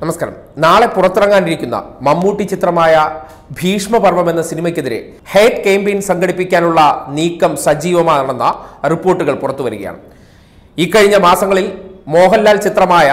നമസ്കാരം നാളെ പുറത്തിറങ്ങാനിരിക്കുന്ന മമ്മൂട്ടി ചിത്രമായ ഭീഷ്മപർവം എന്ന സിനിമയ്ക്കെതിരെ ഹേറ്റ് ക്യാമ്പയിൻ സംഘടിപ്പിക്കാനുള്ള നീക്കം സജീവമാണെന്ന റിപ്പോർട്ടുകൾ പുറത്തു വരികയാണ് ഇക്കഴിഞ്ഞ മാസങ്ങളിൽ മോഹൻലാൽ ചിത്രമായ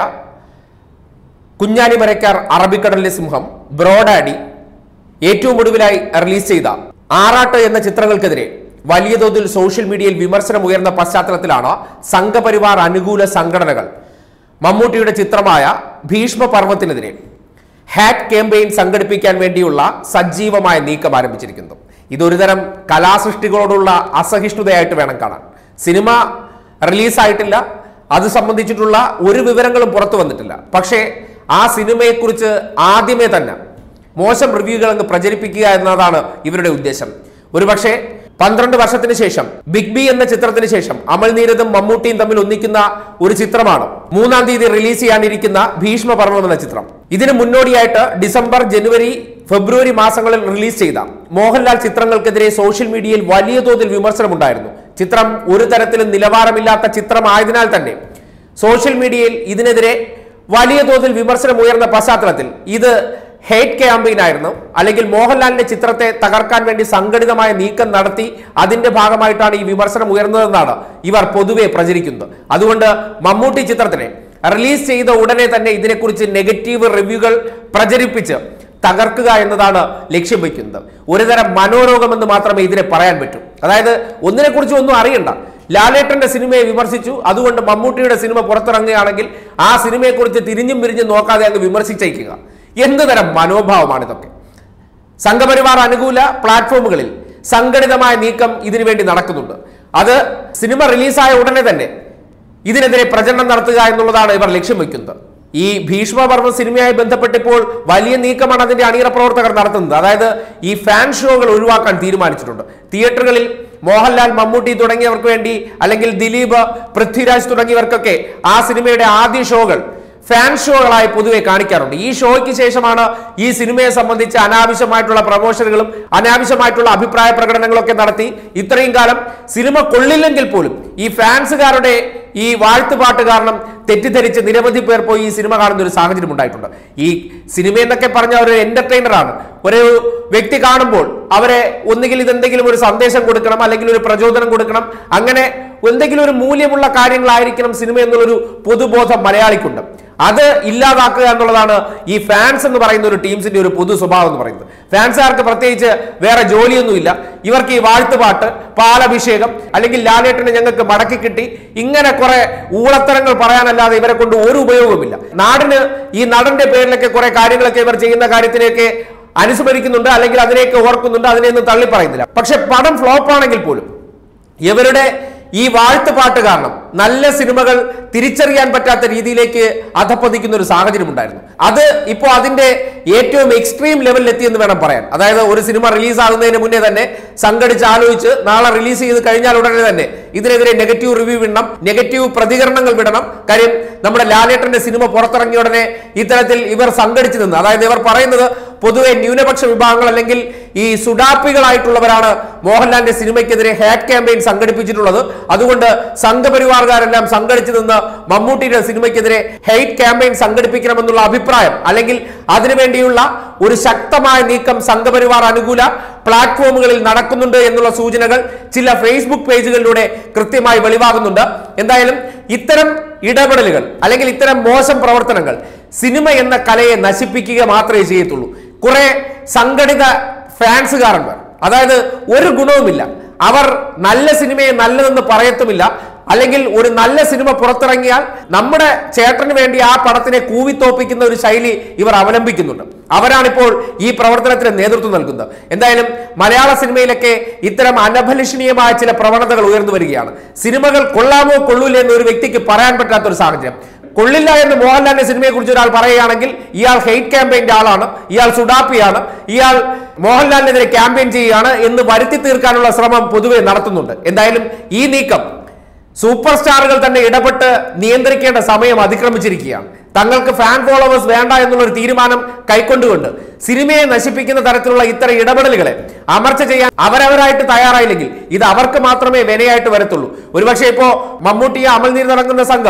കുഞ്ഞാലി മരക്കാർ അറബിക്കടലിലെ സിംഹം ബ്രോഡാഡി ഏറ്റവും ഒടുവിലായി റിലീസ് ചെയ്ത ആറാട്ട് എന്ന ചിത്രങ്ങൾക്കെതിരെ വലിയ തോതിൽ സോഷ്യൽ മീഡിയയിൽ വിമർശനം ഉയർന്ന പശ്ചാത്തലത്തിലാണ് സംഘപരിവാർ അനുകൂല സംഘടനകൾ മമ്മൂട്ടിയുടെ ചിത്രമായ ഭീഷ്മപർവത്തിനെതിരെ ഹാറ്റ് ക്യാമ്പയിൻ സംഘടിപ്പിക്കാൻ വേണ്ടിയുള്ള സജീവമായ നീക്കം ആരംഭിച്ചിരിക്കുന്നു ഇതൊരുതരം കലാസൃഷ്ടികളോടുള്ള അസഹിഷ്ണുതയായിട്ട് വേണം കാണാൻ സിനിമ റിലീസായിട്ടില്ല അത് സംബന്ധിച്ചിട്ടുള്ള ഒരു വിവരങ്ങളും പുറത്തു വന്നിട്ടില്ല പക്ഷേ ആ സിനിമയെക്കുറിച്ച് ആദ്യമേ തന്നെ മോശം റിവ്യൂകൾ അങ്ങ് പ്രചരിപ്പിക്കുക എന്നതാണ് ഇവരുടെ ഉദ്ദേശം ഒരുപക്ഷെ പന്ത്രണ്ട് വർഷത്തിന് ശേഷം ബിഗ് ബി എന്ന ചിത്രത്തിന് ശേഷം അമൽ നീരദും മമ്മൂട്ടിയും തമ്മിൽ ഒന്നിക്കുന്ന ഒരു ചിത്രമാണ് മൂന്നാം തീയതി റിലീസ് ചെയ്യാനിരിക്കുന്ന ഭീഷ്മപർവം എന്ന ചിത്രം ഇതിന് മുന്നോടിയായിട്ട് ഡിസംബർ ജനുവരി ഫെബ്രുവരി മാസങ്ങളിൽ റിലീസ് ചെയ്ത മോഹൻലാൽ ചിത്രങ്ങൾക്കെതിരെ സോഷ്യൽ മീഡിയയിൽ വലിയ തോതിൽ വിമർശനമുണ്ടായിരുന്നു ചിത്രം ഒരു തരത്തിലും നിലവാരമില്ലാത്ത ചിത്രമായതിനാൽ തന്നെ സോഷ്യൽ മീഡിയയിൽ ഇതിനെതിരെ വലിയ തോതിൽ വിമർശനം ഉയർന്ന പശ്ചാത്തലത്തിൽ ഇത് ഹേറ്റ് ക്യാമ്പയിൻ ആയിരുന്നു അല്ലെങ്കിൽ മോഹൻലാലിന്റെ ചിത്രത്തെ തകർക്കാൻ വേണ്ടി സംഘടിതമായ നീക്കം നടത്തി അതിന്റെ ഭാഗമായിട്ടാണ് ഈ വിമർശനം ഉയർന്നതെന്നാണ് ഇവർ പൊതുവെ പ്രചരിക്കുന്നത് അതുകൊണ്ട് മമ്മൂട്ടി ചിത്രത്തിനെ റിലീസ് ചെയ്ത ഉടനെ തന്നെ ഇതിനെക്കുറിച്ച് നെഗറ്റീവ് റിവ്യൂകൾ പ്രചരിപ്പിച്ച് തകർക്കുക എന്നതാണ് ലക്ഷ്യം വയ്ക്കുന്നത് ഒരുതരം മനോരോഗമെന്ന് മാത്രമേ ഇതിനെ പറയാൻ പറ്റൂ അതായത് ഒന്നിനെക്കുറിച്ച് ഒന്നും അറിയണ്ട ലാലേട്ടന്റെ സിനിമയെ വിമർശിച്ചു അതുകൊണ്ട് മമ്മൂട്ടിയുടെ സിനിമ പുറത്തിറങ്ങുകയാണെങ്കിൽ ആ സിനിമയെക്കുറിച്ച് തിരിഞ്ഞും പിരിഞ്ഞും നോക്കാതെ അങ്ങ് വിമർശിച്ചേക്കുക എന്ത് തരം മനോഭാവമാണ് ഇതൊക്കെ സംഘപരിവാർ അനുകൂല പ്ലാറ്റ്ഫോമുകളിൽ സംഘടിതമായ നീക്കം ഇതിനു വേണ്ടി നടക്കുന്നുണ്ട് അത് സിനിമ റിലീസായ ഉടനെ തന്നെ ഇതിനെതിരെ പ്രചരണം നടത്തുക എന്നുള്ളതാണ് ഇവർ ലക്ഷ്യം വെക്കുന്നത് ഈ ഭീഷ്മപർവ്വ സിനിമയായി ബന്ധപ്പെട്ടിപ്പോൾ വലിയ നീക്കമാണ് അതിന്റെ അണിയറ പ്രവർത്തകർ നടത്തുന്നത് അതായത് ഈ ഫാൻ ഷോകൾ ഒഴിവാക്കാൻ തീരുമാനിച്ചിട്ടുണ്ട് തിയേറ്ററുകളിൽ മോഹൻലാൽ മമ്മൂട്ടി തുടങ്ങിയവർക്ക് വേണ്ടി അല്ലെങ്കിൽ ദിലീപ് പൃഥ്വിരാജ് തുടങ്ങിയവർക്കൊക്കെ ആ സിനിമയുടെ ആദ്യ ഷോകൾ ഫാൻ ഷോകളായി പൊതുവെ കാണിക്കാറുണ്ട് ഈ ഷോയ്ക്ക് ശേഷമാണ് ഈ സിനിമയെ സംബന്ധിച്ച് അനാവശ്യമായിട്ടുള്ള പ്രമോഷനുകളും അനാവശ്യമായിട്ടുള്ള അഭിപ്രായ പ്രകടനങ്ങളൊക്കെ നടത്തി ഇത്രയും കാലം സിനിമ കൊള്ളില്ലെങ്കിൽ പോലും ഈ ഫാൻസുകാരുടെ ഈ വാഴ്ത്തുപാട്ട് കാരണം തെറ്റിദ്ധരിച്ച് നിരവധി പേർ പോയി ഈ സിനിമ കാണുന്ന ഒരു സാഹചര്യം ഉണ്ടായിട്ടുണ്ട് ഈ സിനിമ എന്നൊക്കെ പറഞ്ഞ ഒരു എന്റർടൈനറാണ് ഒരു വ്യക്തി കാണുമ്പോൾ അവരെ ഒന്നുകിൽ ഇതെന്തെങ്കിലും ഒരു സന്ദേശം കൊടുക്കണം അല്ലെങ്കിൽ ഒരു പ്രചോദനം കൊടുക്കണം അങ്ങനെ എന്തെങ്കിലും ഒരു മൂല്യമുള്ള കാര്യങ്ങളായിരിക്കണം സിനിമ എന്നുള്ളൊരു പൊതുബോധം മലയാളിക്കുണ്ട് അത് ഇല്ലാതാക്കുക എന്നുള്ളതാണ് ഈ ഫാൻസ് എന്ന് പറയുന്ന ഒരു ടീംസിന്റെ ഒരു പൊതു സ്വഭാവം എന്ന് പറയുന്നത് ഫാൻസുകാർക്ക് പ്രത്യേകിച്ച് വേറെ ജോലിയൊന്നുമില്ല ഇവർക്ക് ഈ വാഴ്ത്തുപാട്ട് പാലഭിഷേകം അല്ലെങ്കിൽ ലാലേട്ടനെ ഞങ്ങൾക്ക് മടക്കി കിട്ടി ഇങ്ങനെ കുറെ ഊളത്തരങ്ങൾ പറയാനല്ലാതെ ഇവരെ കൊണ്ട് ഒരു ഉപയോഗവുമില്ല നാടിന് ഈ നടന്റെ പേരിലൊക്കെ കുറെ കാര്യങ്ങളൊക്കെ ഇവർ ചെയ്യുന്ന കാര്യത്തിനെയൊക്കെ അനുസ്മരിക്കുന്നുണ്ട് അല്ലെങ്കിൽ അതിനെയൊക്കെ ഓർക്കുന്നുണ്ട് അതിനെയൊന്നും തള്ളി പറയുന്നില്ല പക്ഷെ പടം ഫ്ലോപ്പ് ആണെങ്കിൽ പോലും ഇവരുടെ ഈ വാഴ്ത്തുപാട്ട് കാരണം നല്ല സിനിമകൾ തിരിച്ചറിയാൻ പറ്റാത്ത രീതിയിലേക്ക് അധപ്പതിക്കുന്ന ഒരു സാഹചര്യം ഉണ്ടായിരുന്നു അത് ഇപ്പോൾ അതിന്റെ ഏറ്റവും എക്സ്ട്രീം ലെവലിൽ എത്തിയെന്ന് വേണം പറയാൻ അതായത് ഒരു സിനിമ റിലീസ് ആകുന്നതിന് മുന്നേ തന്നെ സംഘടിച്ച് ആലോചിച്ച് നാളെ റിലീസ് ചെയ്ത് കഴിഞ്ഞാൽ ഉടനെ തന്നെ ഇതിനെതിരെ നെഗറ്റീവ് റിവ്യൂ വിടണം നെഗറ്റീവ് പ്രതികരണങ്ങൾ വിടണം കാര്യം നമ്മുടെ ലാലേട്ടന്റെ സിനിമ പുറത്തിറങ്ങിയ ഉടനെ ഇത്തരത്തിൽ ഇവർ സംഘടിച്ചു നിന്ന് അതായത് ഇവർ പറയുന്നത് പൊതുവെ ന്യൂനപക്ഷ വിഭാഗങ്ങൾ അല്ലെങ്കിൽ ഈ സുഡാപ്പികളായിട്ടുള്ളവരാണ് മോഹൻലാലിന്റെ സിനിമയ്ക്കെതിരെ ഹാറ്റ് ക്യാമ്പയിൻ സംഘടിപ്പിച്ചിട്ടുള്ളത് അതുകൊണ്ട് സംഘപരിവാർകാരെല്ലാം സംഘടിച്ചു നിന്ന് മമ്മൂട്ടിയുടെ സിനിമയ്ക്കെതിരെ ഹെയ്റ്റ് ക്യാമ്പയിൻ സംഘടിപ്പിക്കണമെന്നുള്ള അഭിപ്രായം അല്ലെങ്കിൽ അതിനുവേണ്ടിയുള്ള ഒരു ശക്തമായ നീക്കം സംഘപരിവാർ അനുകൂല പ്ലാറ്റ്ഫോമുകളിൽ നടക്കുന്നുണ്ട് എന്നുള്ള സൂചനകൾ ചില ഫേസ്ബുക്ക് പേജുകളിലൂടെ കൃത്യമായി വെളിവാകുന്നുണ്ട് എന്തായാലും ഇത്തരം ഇടപെടലുകൾ അല്ലെങ്കിൽ ഇത്തരം മോശം പ്രവർത്തനങ്ങൾ സിനിമ എന്ന കലയെ നശിപ്പിക്കുക മാത്രമേ ചെയ്യത്തുള്ളൂ കുറെ സംഘടിത ഫാൻസുകാരുണ്ട് അതായത് ഒരു ഗുണവുമില്ല അവർ നല്ല സിനിമയെ നല്ലതെന്ന് പറയത്തുമില്ല അല്ലെങ്കിൽ ഒരു നല്ല സിനിമ പുറത്തിറങ്ങിയാൽ നമ്മുടെ ചേട്ടന് വേണ്ടി ആ പടത്തിനെ കൂവിത്തോപ്പിക്കുന്ന ഒരു ശൈലി ഇവർ അവലംബിക്കുന്നുണ്ട് അവരാണിപ്പോൾ ഈ പ്രവർത്തനത്തിന് നേതൃത്വം നൽകുന്നത് എന്തായാലും മലയാള സിനിമയിലൊക്കെ ഇത്തരം അനഭലഷണീയമായ ചില പ്രവണതകൾ ഉയർന്നു വരികയാണ് സിനിമകൾ കൊള്ളാമോ കൊള്ളൂലേ എന്ന് ഒരു വ്യക്തിക്ക് പറയാൻ പറ്റാത്ത ഒരു സാഹചര്യം കൊള്ളില്ല എന്ന് മോഹൻലാലിന്റെ സിനിമയെ കുറിച്ച് ഒരാൾ പറയുകയാണെങ്കിൽ ഇയാൾ ഹെയ്റ്റ് ക്യാമ്പയിന്റെ ആളാണ് ഇയാൾ സുഡാപ്പിയാണ് ഇയാൾ മോഹൻലാലിനെതിരെ ക്യാമ്പയിൻ ചെയ്യുകയാണ് എന്ന് വരുത്തി തീർക്കാനുള്ള ശ്രമം പൊതുവെ നടത്തുന്നുണ്ട് എന്തായാലും ഈ നീക്കം സൂപ്പർ സ്റ്റാറുകൾ തന്നെ ഇടപെട്ട് നിയന്ത്രിക്കേണ്ട സമയം അതിക്രമിച്ചിരിക്കുകയാണ് തങ്ങൾക്ക് ഫാൻ ഫോളോവേഴ്സ് വേണ്ട എന്നുള്ളൊരു തീരുമാനം കൈക്കൊണ്ടുകൊണ്ട് സിനിമയെ നശിപ്പിക്കുന്ന തരത്തിലുള്ള ഇത്തരം ഇടപെടലുകളെ അമർച്ച ചെയ്യാൻ അവരവരായിട്ട് തയ്യാറായില്ലെങ്കിൽ ഇത് അവർക്ക് മാത്രമേ വിനയായിട്ട് വരത്തുള്ളൂ ഒരുപക്ഷെ ഇപ്പോ മമ്മൂട്ടിയെ അമൽനീർ നടക്കുന്ന സംഘം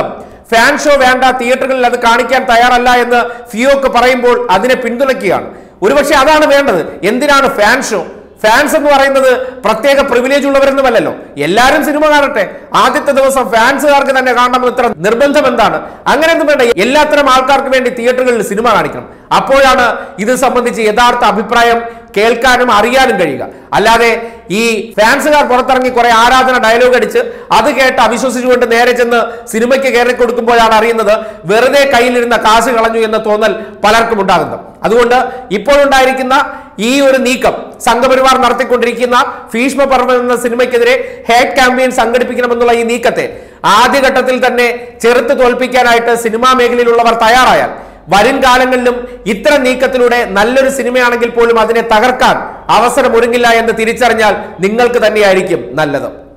ഫാൻ ഷോ വേണ്ട തിയേറ്ററുകളിൽ അത് കാണിക്കാൻ തയ്യാറല്ല എന്ന് ഫിയോക്ക് പറയുമ്പോൾ അതിനെ പിന്തുണയ്ക്കുകയാണ് ഒരുപക്ഷെ അതാണ് വേണ്ടത് എന്തിനാണ് ഫാൻ ഷോ ഫാൻസ് എന്ന് പറയുന്നത് പ്രത്യേക പ്രിവിലേജ് ഉള്ളവരൊന്നുമല്ലല്ലോ എല്ലാവരും സിനിമ കാണട്ടെ ആദ്യത്തെ ദിവസം ഫാൻസുകാർക്ക് തന്നെ കാണണമെന്ന് ഇത്ര നിർബന്ധം എന്താണ് അങ്ങനെയൊന്നും വേണ്ട എല്ലാത്തരം ആൾക്കാർക്ക് വേണ്ടി തിയേറ്ററുകളിൽ സിനിമ കാണിക്കണം അപ്പോഴാണ് ഇത് സംബന്ധിച്ച് യഥാർത്ഥ അഭിപ്രായം കേൾക്കാനും അറിയാനും കഴിയുക അല്ലാതെ ഈ ഫാൻസുകാർ പുറത്തിറങ്ങി കുറെ ആരാധന ഡയലോഗ് അടിച്ച് അത് കേട്ട് അവിശ്വസിച്ചുകൊണ്ട് നേരെ ചെന്ന് സിനിമയ്ക്ക് കയറി കൊടുക്കുമ്പോഴാണ് അറിയുന്നത് വെറുതെ കയ്യിലിരുന്ന കാശ് കളഞ്ഞു എന്ന തോന്നൽ പലർക്കും ഉണ്ടാകുന്നത് അതുകൊണ്ട് ഇപ്പോഴുണ്ടായിരിക്കുന്ന ഈ ഒരു നീക്കം സംഘപരിവാർ നടത്തിക്കൊണ്ടിരിക്കുന്ന ഭീഷ്മ പർവ്വം എന്ന സിനിമയ്ക്കെതിരെ ഹേറ്റ് ക്യാമ്പയിൻ സംഘടിപ്പിക്കണമെന്നുള്ള ഈ നീക്കത്തെ ആദ്യഘട്ടത്തിൽ തന്നെ ചെറുത്ത് തോൽപ്പിക്കാനായിട്ട് സിനിമാ മേഖലയിലുള്ളവർ തയ്യാറായാൽ വരും കാലങ്ങളിലും ഇത്തരം നീക്കത്തിലൂടെ നല്ലൊരു സിനിമയാണെങ്കിൽ പോലും അതിനെ തകർക്കാൻ അവസരം ഒരുങ്ങില്ല എന്ന് തിരിച്ചറിഞ്ഞാൽ നിങ്ങൾക്ക് തന്നെയായിരിക്കും നല്ലത്